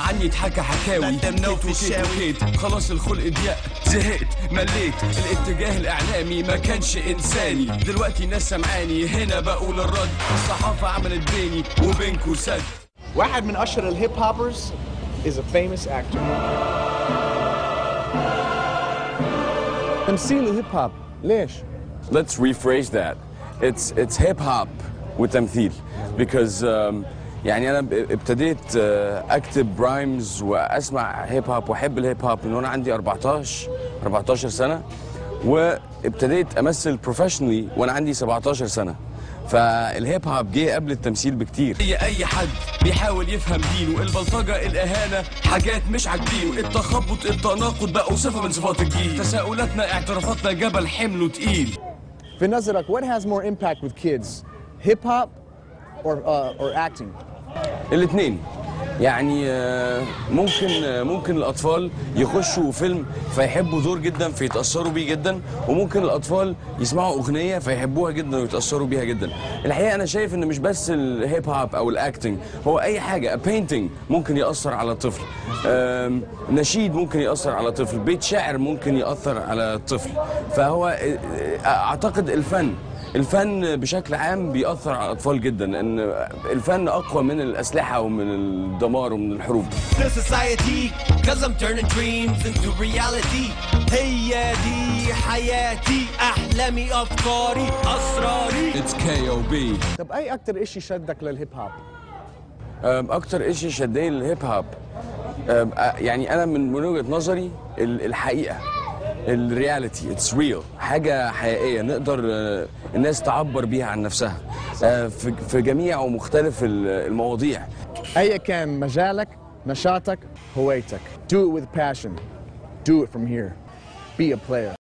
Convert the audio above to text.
عني اتحكى حكاوي Let them know كيت في وكيت الشاوي. وكيت خلاص الخلق ضيق زهقت مليت الاتجاه الاعلامي ما كانش انساني دلوقتي ناس سمعاني هنا بقول الرد الصحافه عملت بيني وبينكوا سد واحد من اشهر الهيب هوبرز is a famous actor تمثيل الهيب هوب ليش؟ let's rephrase that. It's it's hip hop وتمثيل because um, يعني انا ب- ابتديت uh, اكتب رايمز واسمع هيب هوب واحب الهيب هوب من وانا عندي 14 14 سنه وابتديت امثل بروفيشنالي وانا عندي 17 سنه فالهيب هوب جه قبل التمثيل بكتير هي اي حد بيحاول يفهم دينه البلطجه الاهانه حاجات مش عاجبينه التخبط التناقض بقوا صفه من صفات الجيل تساؤلاتنا اعترافاتنا جبل حمله تقيل في نظرك what has more impact with kids hip hop or uh, or acting الاثنين يعني آه، ممكن آه، ممكن الاطفال يخشوا فيلم فيحبوا دور جدا فيتاثروا بيه جدا وممكن الاطفال يسمعوا اغنيه فيحبوها جدا ويتاثروا بيها جدا الحقيقه انا شايف ان مش بس الهيب هوب او الاكتنج هو اي حاجه بينتنج ممكن ياثر على طفل آم، نشيد ممكن ياثر على طفل بيت شعر ممكن ياثر على طفل فهو آه، آه، اعتقد الفن الفن بشكل عام بيأثر على الأطفال جدا لأن الفن أقوى من الأسلحة ومن الدمار ومن الحروب The society Cause I'm turning dreams into reality هي دي حياتي أحلامي أفكاري أسراري It's KOB طب اي اكتر اشي شدك للهيب هوب أم، أكتر إشي شدني للهيب هوب أم، أ- يعني أنا من من وجهة نظري ال- الحقيقة الرياليتي اتس ريل حاجة حقيقية نقدر آه، الناس تعبر بيها عن نفسها آه، في في جميع ومختلف ال- المواضيع ايا كان مجالك نشاطك هوايتك do it with passion do it from here be a player